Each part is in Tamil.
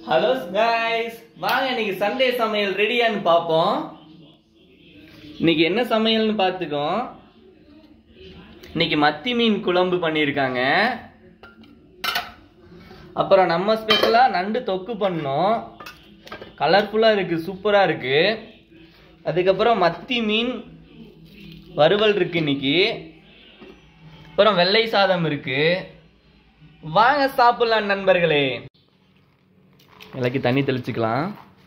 ஹலோ கைஸ் வாங்க இன்னைக்கு சண்டே சமையல் ரெடியான்னு பார்ப்போம் இன்னைக்கு என்ன சமையல்னு பார்த்துக்கோ இன்னைக்கு மத்தி மீன் குழம்பு பண்ணியிருக்காங்க அப்புறம் நம்ம ஸ்பெஷலாக நண்டு தொக்கு பண்ணோம் கலர்ஃபுல்லாக இருக்குது சூப்பராக இருக்குது அதுக்கப்புறம் மத்தி மீன் வறுவல் இருக்கு இன்னைக்கு அப்புறம் வெள்ளை சாதம் இருக்கு வாங்க சாப்பிடலாம் நண்பர்களே இலக்கி தண்ணி தெளிச்சுக்கலாம்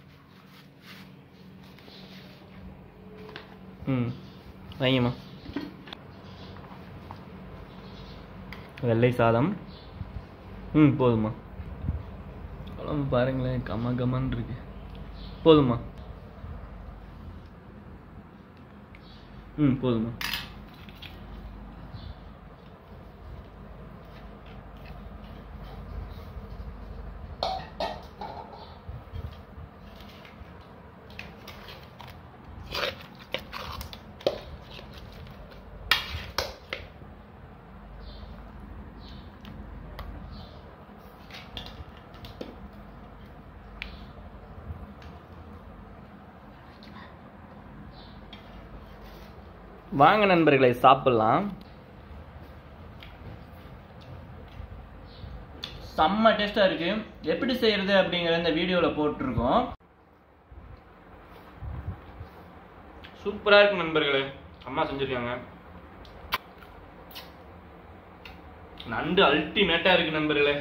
ம் வைங்கம்மா வெள்ளை சாதம் ம் போதுமா குழம்பு பாருங்களேன் கம கமன்னு இருக்கு போதுமா ம் போதுமா வாங்க நண்பர்களை சாப்பிடலாம் செம்ம டேஸ்டா இருக்கு எப்படி செய்யறது அப்படிங்கிற இந்த வீடியோல போட்டிருக்கோம் சூப்பரா இருக்கு நண்பர்களே அம்மா செஞ்சிருக்காங்க நண்டு அல்டிமேட்டா இருக்கு நண்பர்களே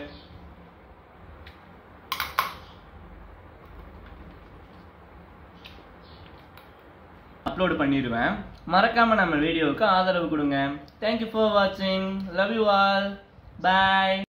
அப்லோட் பண்ணிடுவேன் மறக்காம நம்ம வீடியோவுக்கு ஆதரவு கொடுங்க தேங்க்யூ ஃபார் வாட்சிங் லவ் யூ ஆல் பாய்